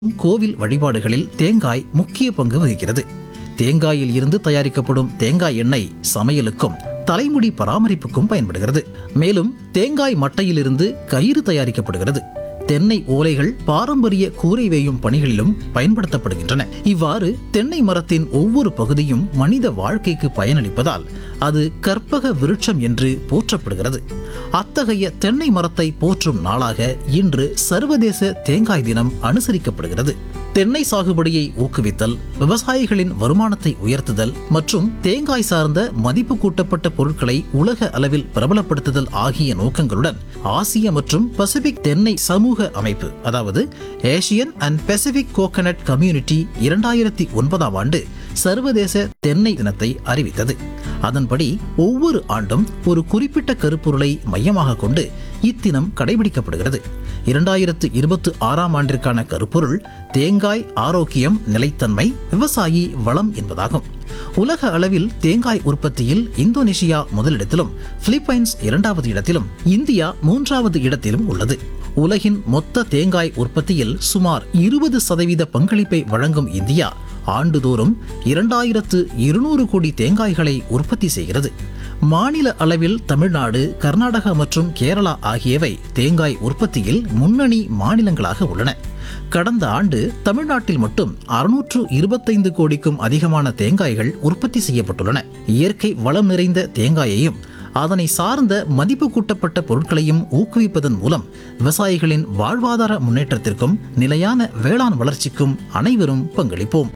கோவில் வழிபாடுகளில் தேங்காய் முக்கிய பங்கு வகிக்கிறது தேங்காயில் இருந்து தயாரிக்கப்படும் தேங்காய் எண்ணெய் சமையலுக்கும் தலைமுடி பராமரிப்புக்கும் பயன்படுகிறது மேலும் தேங்காய் மட்டையிலிருந்து கயிறு தயாரிக்கப்படுகிறது தென்னை ஓலைகள் பாரம்பரிய கூரை வேயும் பணிகளிலும் பயன்படுத்தப்படுகின்றன இவ்வாறு தென்னை மரத்தின் ஒவ்வொரு பகுதியும் மனித வாழ்க்கைக்கு பயனளிப்பதால் அது கற்பக விருட்சம் என்று போற்றப்படுகிறது அத்தகைய தென்னை மரத்தை போற்றும் நாளாக இன்று சர்வதேச தேங்காய் தினம் அனுசரிக்கப்படுகிறது தென்னை சாகுபடியை ஊக்குவித்தல் விவசாயிகளின் வருமானத்தை உயர்த்துதல் மற்றும் தேங்காய் சார்ந்த மதிப்பு கூட்டப்பட்ட பொருட்களை உலக அளவில் பிரபலப்படுத்துதல் ஆகிய நோக்கங்களுடன் ஆசிய மற்றும் பசிபிக் தென்னை சமூக அமைப்பு அதாவது Asian and Pacific coconut community இரண்டாயிரத்தி ஒன்பதாம் ஆண்டு சர்வதேச தென்னை தினத்தை அறிவித்தது அதன்படி ஒவ்வொரு ஆண்டும் ஒரு குறிப்பிட்ட கருப்பொருளை மையமாக கொண்டு இத்தினம் கடைபிடிக்கப்படுகிறது இரண்டாயிரத்து இருபத்தி ஆறாம் ஆண்டிற்கான கருப்பொருள் தேங்காய் ஆரோக்கியம் நிலைத்தன்மை விவசாயி வளம் என்பதாகும் உலக அளவில் தேங்காய் உற்பத்தியில் இந்தோனேஷியா முதலிடத்திலும் பிலிப்பைன்ஸ் இரண்டாவது இடத்திலும் இந்தியா மூன்றாவது இடத்திலும் உள்ளது உலகின் மொத்த தேங்காய் உற்பத்தியில் சுமார் இருபது சதவீத பங்களிப்பை வழங்கும் இந்தியா ஆண்டுதோறும் இரண்டாயிரத்து இருநூறு கோடி தேங்காய்களை உற்பத்தி செய்கிறது மாநில அளவில் தமிழ்நாடு கர்நாடகா மற்றும் கேரளா ஆகியவை தேங்காய் உற்பத்தியில் முன்னணி மாநிலங்களாக உள்ளன கடந்த ஆண்டு தமிழ்நாட்டில் மட்டும் அறுநூற்று இருபத்தைந்து கோடிக்கும் அதிகமான தேங்காய்கள் உற்பத்தி செய்யப்பட்டுள்ளன இயற்கை வளம் நிறைந்த தேங்காயையும் அதனை சார்ந்த மதிப்பு கூட்டப்பட்ட பொருட்களையும் ஊக்குவிப்பதன் மூலம் விவசாயிகளின் வாழ்வாதார முன்னேற்றத்திற்கும் நிலையான வேளாண் வளர்ச்சிக்கும் அனைவரும் பங்களிப்போம்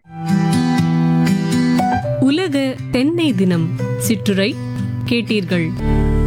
உலக தென்னை தினம் சிற்றுரை கேட்டீர்கள்